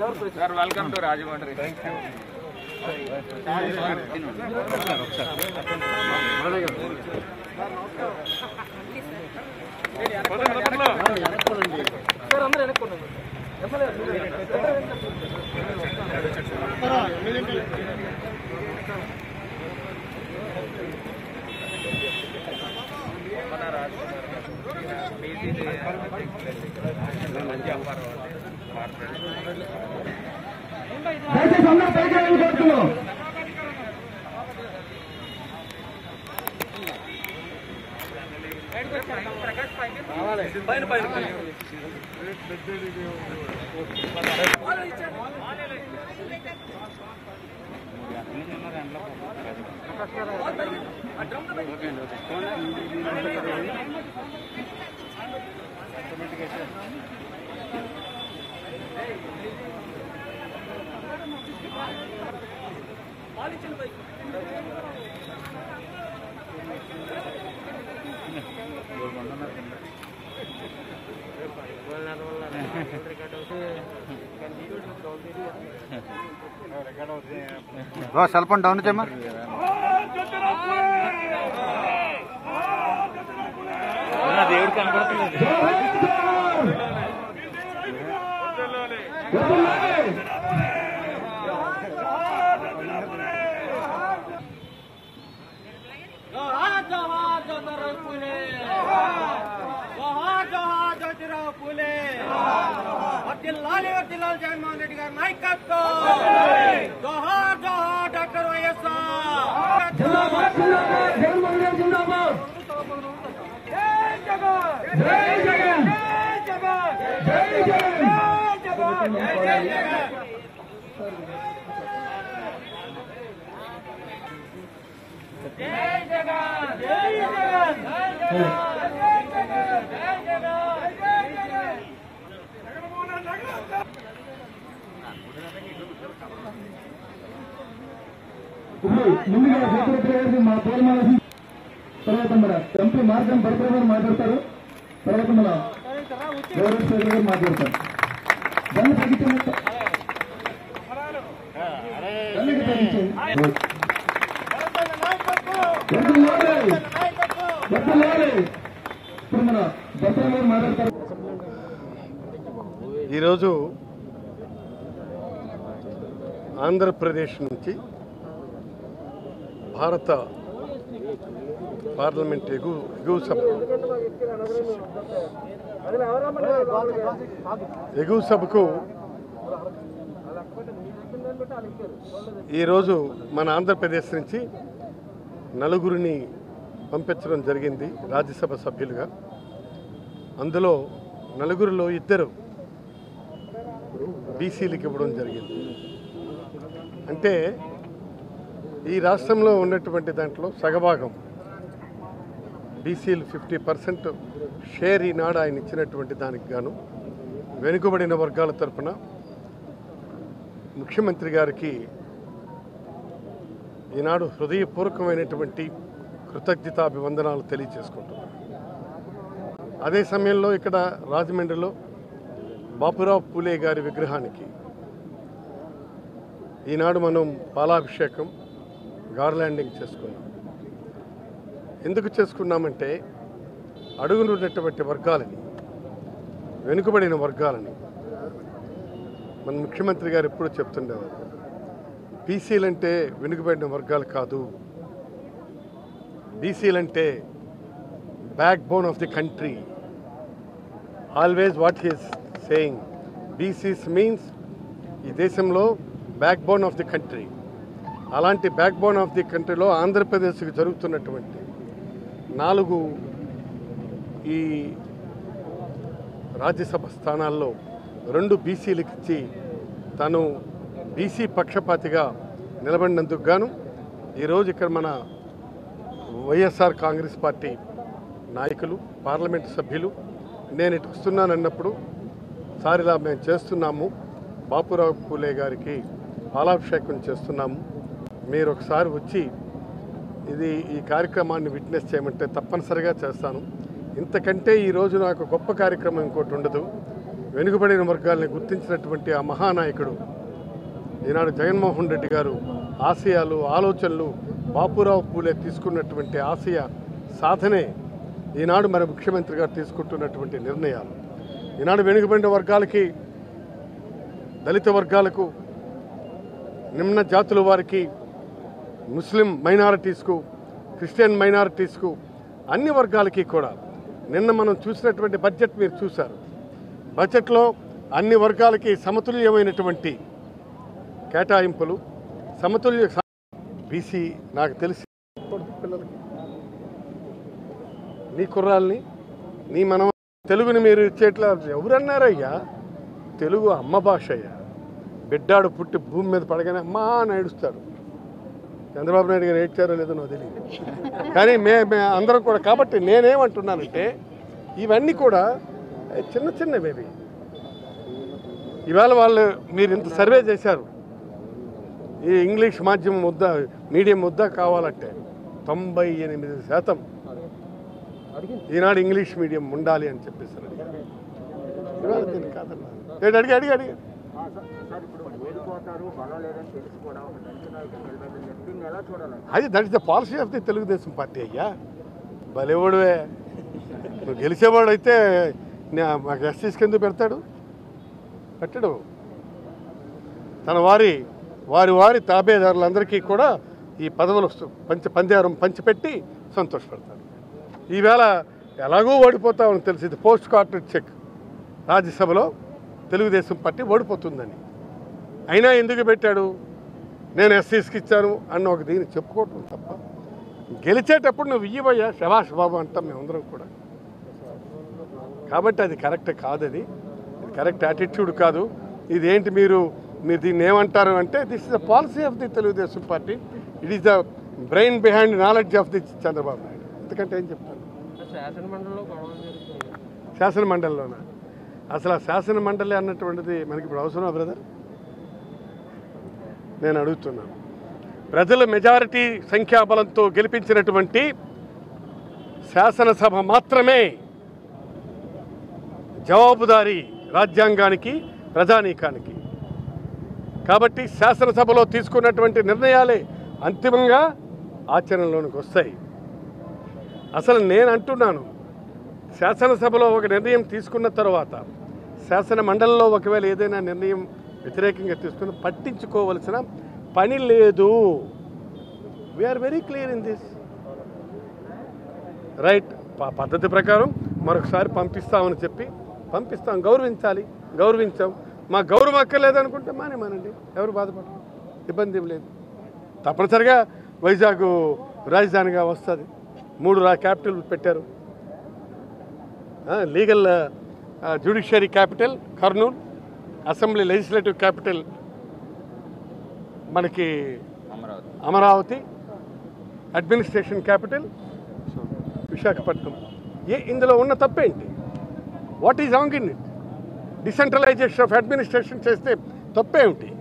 Sir welcome to Rajahmundry దయచేసి అందరూ పైకి వెళ్ళి కోరుతున్నాం సెల్ ఫోన్ డౌన్ చేయమా దేవుడు కనపడుతుంది जोहार जोहार ज्योतिराव फुले जोहार जोहार ज्योतिराव फुले వర్దిల్లాలి వర్దిల్లాలి జగన్మోహన్ రెడ్డి గారి నాయకత్వం జోహార్ జోహార్ డాక్టర్ వైఎస్ఆర్ జిందాబాద్ జిందాబాద్ జగన్మోహన్ రెడ్డి జిందాబాద్ జై జగన్ జై జగన్ జై జగన్ జై జగన్ జై జగన్ జై జగన్ జై జగన్ జై జగన్ జై జగన్ జై జగన్ జై జగన్ జై జగన్ జగన్మోహన్ రెడ్డి ఇప్పుడు ముందుగా సెక్రటరీ గారికి మా పూర్ణమాల తర్వాత మన ఎంపీ మార్గం భరతరావు గారు మాట్లాడతారు తర్వాత మన గౌరవ స్పీకర్ గారు మాట్లాడతారు దాన్ని తగ్గించండి దానికి తగ్గించండి వద్దులాడే. వద్దులాడే. ఇప్పుడు మన భరతరావు గారు మాట్లాడతారు ఈరోజు ఆంధ్రప్రదేశ్ నుంచి భారత పార్లమెంట్ ఎగు ఎగువ సభ ఎగువ సభకు ఈరోజు మన ఆంధ్రప్రదేశ్ నుంచి నలుగురిని పంపించడం జరిగింది రాజ్యసభ సభ్యులుగా అందులో నలుగురిలో ఇద్దరు బీసీలకు ఇవ్వడం జరిగింది అంటే ఈ రాష్ట్రంలో ఉన్నటువంటి దాంట్లో సగభాగం బీసీలు ఫిఫ్టీ పర్సెంట్ షేర్ ఈనాడు ఆయన ఇచ్చినటువంటి దానికి గాను వెనుకబడిన వర్గాల తరపున ముఖ్యమంత్రి గారికి ఈనాడు హృదయపూర్వకమైనటువంటి కృతజ్ఞతాభివందనాలు తెలియజేసుకుంటున్నాను అదే సమయంలో ఇక్కడ రాజమండ్రిలో బాపురావు పూలే గారి విగ్రహానికి ఈనాడు మనం పాలాభిషేకం గార్లాండింగ్ చేసుకున్నాం ఎందుకు చేసుకున్నామంటే అడుగునున్నటువంటి వర్గాలని వెనుకబడిన వర్గాలని మన ముఖ్యమంత్రి గారు ఎప్పుడూ చెప్తుండేవారు బీసీలంటే వెనుకబడిన వర్గాలు కాదు బీసీలంటే backbone of the country always what he's saying BCs means ఈ దేశంలో backbone of the country అలాంటి బ్యాక్ బోన్ ఆఫ్ ది కంట్రీలో ఆంధ్రప్రదేశ్కి జరుగుతున్నటువంటి నాలుగు ఈ రాజ్యసభ స్థానాల్లో రెండు బీసీలకు ఇచ్చి తను బీసీ పక్షపాతిగా నిలబడినందుకు గాను ఈరోజు ఇక్కడ మన వైఎస్ఆర్ కాంగ్రెస్ పార్టీ నాయకులు పార్లమెంటు సభ్యులు నేను ఇటు వస్తున్నానన్నప్పుడు సార్ ఇలా మేము చేస్తున్నాము బాపురావు పూలే గారికి పాలాభిషేకం చేస్తున్నాము మీరు ఒకసారి వచ్చి ఇది ఈ కార్యక్రమాన్ని విట్నెస్ చేయమంటే తప్పనిసరిగా చేస్తాను ఇంతకంటే ఈరోజు నాకు గొప్ప కార్యక్రమం ఇంకోటి ఉండదు వెనుకబడిన వర్గాల్ని గుర్తించినటువంటి ఆ మహానాయకుడు ఈనాడు జగన్మోహన్ రెడ్డి గారు ఆశయాలు ఆలోచనలు బాపురావు పూలే తీసుకున్నటువంటి ఆశయ సాధనే ఈనాడు మన ముఖ్యమంత్రి గారు తీసుకుంటున్నటువంటి నిర్ణయాలు ఈనాడు వెనుకబడిన వర్గాలకి దళిత వర్గాలకు నిమ్న జాతుల వారికి ముస్లిం మైనారిటీస్కు క్రిస్టియన్ మైనారిటీస్కు అన్ని వర్గాలకి కూడా నిన్న మనం చూసినటువంటి బడ్జెట్ మీరు చూశారు బడ్జెట్లో అన్ని వర్గాలకి సమతుల్యమైనటువంటి కేటాయింపులు సమతుల్య బీసీ నాకు తెలిసి పిల్లలకి నీ కుర్రాల్ని నీ మనం తెలుగుని మీరు ఇచ్చేట్లా ఎవరన్నారయ్యా తెలుగు అమ్మ భాష అయ్యా బిడ్డాడు పుట్టి భూమి మీద పడగానే అమ్మా అని ఏడుస్తాడు చంద్రబాబు నాయుడు గారు ఏడ్చారో లేదో నాకు తెలియదు కానీ మే మే అందరం కూడా కాబట్టి నేనేమంటున్నానంటే ఇవన్నీ కూడా ఏ, చిన్న చిన్న బేబీ ఇవాళ వాళ్ళు మీరు ఇంత సర్వే చేశారు ఈ ఇంగ్లీష్ మాధ్యమం ముద్ద మీడియం ముద్ద కావాలంటే తొంభై ఎనిమిది శాతం ఈనాడు ఇంగ్లీష్ మీడియం ఉండాలి అని చెప్పేసి అడిగారు. ఇవాళ దీన్ని కాదన్నా ఏంటి అడిగి అడిగి అడిగి సార్ ఇప్పుడు ఓడిపోతారు బలం లేదని తెలిసి కూడా ఒక దళిత నాయకుడు నిలబెట్టిన దీన్ని ఎలా చూడాలి అది that is the policy of the Telugu Desam party అయ్యా భలేవాడువే నువ్వు గెలిచేవాడు అయితే నా- మాకు ఎస్సీస్కి ఎందుకు పెడతాడు పెట్టడు తన వారి వారి వారి తాబేదారులందరికీ కూడా ఈ పదవులు వస్తు- పంచ పందేరం పంచిపెట్టి సంతోషపడతాడు ఈవేళ ఎలాగో ఓడిపోతామని తెలిసింది పోస్ట్ కార్పొరేట్ చెక్ రాజ్యసభలో తెలుగుదేశం పార్టీ ఓడిపోతుందని అయినా ఎందుకు పెట్టాడు నేను ఎస్సీస్కి ఇచ్చాను అన్న ఒక దీన్ని చెప్పుకోవటం తప్ప గెలిచేటప్పుడు నువ్వు ఇయ్యవయ్యా శభాష్ బాబు అంటాం మేమందరం కూడా కాబట్టి అది కరెక్ట్ కాదు అది ఇది కరెక్ట్ యాటిట్యూడ్ కాదు ఇది ఏంటి మీరు మీరు దీన్ని ఏమంటారు అంటే this is the policy of the Telugu Desam party it is the brain behind knowledge of the Chandrababu Naidu ఎందుకంటే ఏం చెప్తాను శాసన మండలిలోన అసలు ఆ శాసన మండలి అన్నటువంటిది మనకి ఇప్పుడు అవసరమా బ్రదర్ నేను అడుగుతున్నాను ప్రజల మెజారిటీ సంఖ్యాబలంతో గెలిపించినటువంటి శాసనసభ మాత్రమే జవాబుదారీ రాజ్యాంగానికి ప్రజానీకానికి కాబట్టి శాసనసభలో తీసుకున్నటువంటి నిర్ణయాలే అంతిమంగా ఆచరణలోనికి వస్తాయి అసలు నేను అంటున్నాను శాసనసభలో ఒక నిర్ణయం తీసుకున్న తర్వాత శాసన మండలిలో ఒకవేళ ఏదైనా నిర్ణయం వ్యతిరేకంగా తీసుకుని పట్టించుకోవలసిన పని లేదు we're very clear in this right ప- పద్ధతి ప్రకారం మరొకసారి పంపిస్తామని చెప్పి పంపిస్తాం గౌరవించాలి గౌరవించాం మా గౌరవం అక్కర్లేదనుకుంటే మానేమానండి ఎవరు బాధపడరు ఇబ్బంది ఏం లేదు తప్పనిసరిగా వైజాగ్ రాజధానిగా వస్తుంది మూడు రా క్యాపిటల్ పెట్టారు legal judiciary capital Kurnool assembly legislative capital మనకి అమరావతి అమరావతి అడ్మినిస్ట్రేషన్ క్యాపిటల్ విశాఖపట్నం ఏ ఇందులో ఉన్న తప్పేంటి what is wrong in it decentralization of administration చేస్తే తప్పేమిటి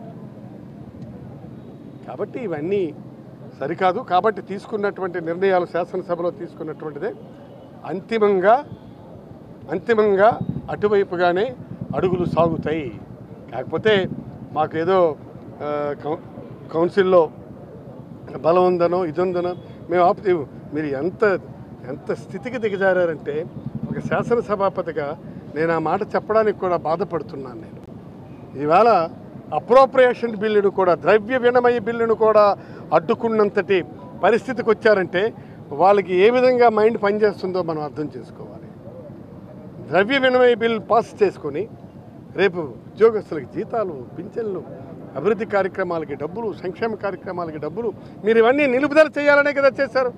కాబట్టి ఇవన్నీ సరికాదు కాబట్టి తీసుకున్నటువంటి నిర్ణయాలు శాసనసభలో తీసుకున్నటువంటిదే అంతిమంగా అంతిమంగా అటువైపుగానే అడుగులు సాగుతాయి కాకపోతే మాకు ఏదో ఆ, కౌ- కౌన్సిల్లో బలం ఉందనో ఇది ఉందనో మేము ఆపు మీరు ఎంత ఎంత స్థితికి దిగజారంటే ఒక శాసనసభాపతిగా నేను ఆ మాట చెప్పడానికి కూడా బాధపడుతున్నాను నేను ఇవాళ అప్రోప్రియేషన్ బిల్లును కూడా ద్రవ్య వినిమయ బిల్లును కూడా అడ్డుకున్నంతటి పరిస్థితికి వచ్చారంటే వాళ్ళకి ఏ విధంగా మైండ్ పనిచేస్తుందో మనం అర్థం చేసుకోవాలి ద్రవ్య వినిమయ బిల్ పాస్ చేసుకొని రేపు ఉద్యోగస్తులకి జీతాలు పింఛన్లు అభివృద్ధి కార్యక్రమాలకి డబ్బులు సంక్షేమ కార్యక్రమాలకి డబ్బులు మీరు ఇవన్నీ నిలుపుదల చేయాలనే కదా చేశారు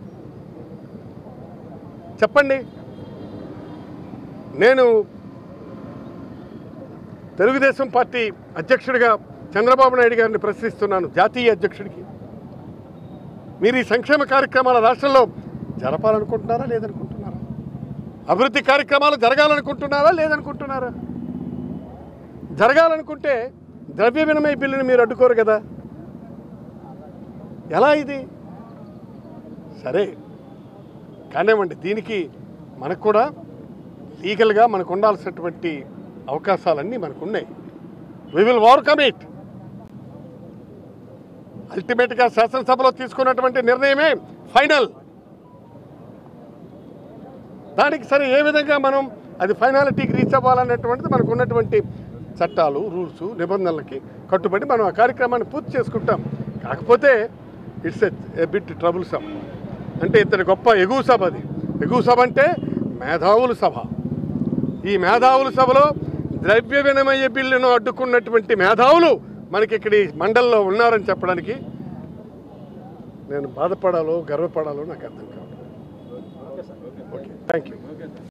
చెప్పండి నేను తెలుగుదేశం పార్టీ అధ్యక్షుడిగా చంద్రబాబు నాయుడు గారిని ప్రశ్నిస్తున్నాను జాతీయ అధ్యక్షుడికి మీరు ఈ సంక్షేమ కార్యక్రమాల రాష్ట్రంలో జరపాలనుకుంటున్నారా లేదనుకుంటున్నారా అభివృద్ధి కార్యక్రమాలు జరగాలనుకుంటున్నారా లేదనుకుంటున్నారా జరగాలనుకుంటే ద్రవ్య వినిమయ బిల్లుని మీరు అడ్డుకోరు కదా ఎలా ఇది సరే కానివ్వండి దీనికి మనకు కూడా లీగల్గా మనకు ఉండాల్సినటువంటి అవకాశాలన్నీ మనకు ఉన్నాయి వి విల్ ఓవర్కమ్ ఇట్ అల్టిమేట్గా శాసనసభలో తీసుకున్నటువంటి నిర్ణయమే ఫైనల్ దానికి సరే ఏ విధంగా మనం అది ఫైనాలిటీకి రీచ్ అవ్వాలన్నటువంటిది మనకు ఉన్నటువంటి చట్టాలు రూల్స్ నిబంధనలకి కట్టుబడి మనం ఆ కార్యక్రమాన్ని పూర్తి చేసుకుంటాం కాకపోతే ఇట్స్ ఎ బిట్ ట్రబుల్ సబ్ అంటే ఇతని గొప్ప ఎగువ సభ అది ఎగువ సభ అంటే మేధావుల సభ ఈ మేధావుల సభలో ద్రవ్య వినిమయ బిల్లును అడ్డుకున్నటువంటి మేధావులు మనకి ఇక్కడ ఈ మండలంలో ఉన్నారని చెప్పడానికి నేను బాధపడాలో గర్వపడాలో నాకు అర్థం కావట్లేదు ఓకే థ్యాంక్ యూ